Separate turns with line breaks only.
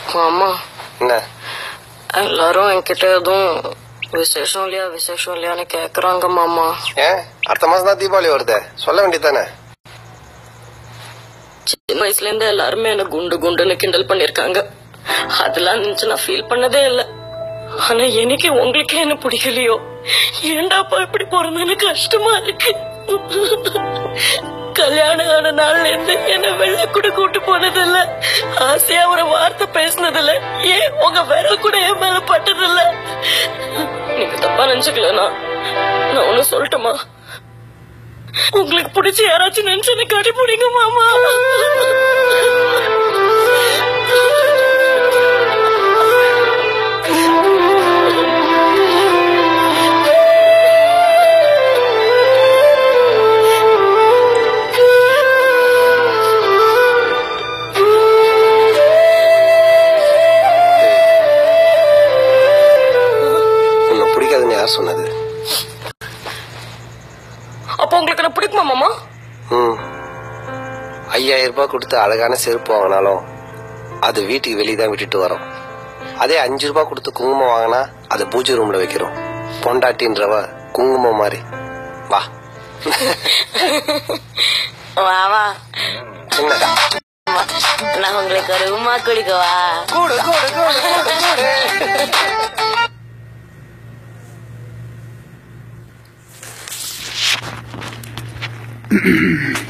மாமா
என்ன
எல்லாரும் என்கிட்ட எதுவும் விசேஷம் இல்லையா விசேஷம் இல்லையான்னு கேக்குறாங்க மாமா
ஏன் அடுத்த மாசம் தான் தீபாவளி வருது சொல்ல வேண்டியதானே
சின்ன வயசுல இருந்து எல்லாருமே என்ன குண்டு குண்டுன்னு கிண்டல் பண்ணிருக்காங்க அதெல்லாம் நினைச்சு நான் ஃபீல் பண்ணதே இல்ல ஆனா எனக்கு உங்களுக்கே என்ன பிடிக்கலையோ ஏண்டாப்பா இப்படி பிறந்தேன்னு கஷ்டமா இருக்கு கல்யாணம் ஆன நாள்ல இருந்து என்ன வெளில கூட கூட்டு போனதில்ல ஆசையா ஒரு வார்த்தை பேசினதில்ல ஏன் உங்க விரல் கூட என் மேல பட்டதில்ல நீங்க தப்பா நினைச்சுக்கலனா நான் ஒண்ணு சொல்லட்டுமா உங்களுக்கு பிடிச்ச யாராச்சும் நினைச்சு எனக்கு கட்டி பிடிங்க மாமா
உன்னை பிடிக்காதுன்னு யார் சொன்னது
அப்போ உங்களுக்கு என்ன பிடிக்குமா மாமா
ம் ஐயாயிரம் ரூபாய் கொடுத்து அழகான செருப்பு வாங்கினாலும் அது வீட்டுக்கு வெளியே தான் விட்டுட்டு வரோம் அதே அஞ்சு ரூபாய் கொடுத்து குங்குமம் வாங்கினா அது பூஜை ரூம்ல வைக்கிறோம் பொண்டாட்டின்றவ குங்குமம் மாதிரி வா
வா வா
என்னடா
நான் உங்களுக்கு ஒரு உமா குடிக்கவா
கூடு கூடு கூடு கூடு கூடு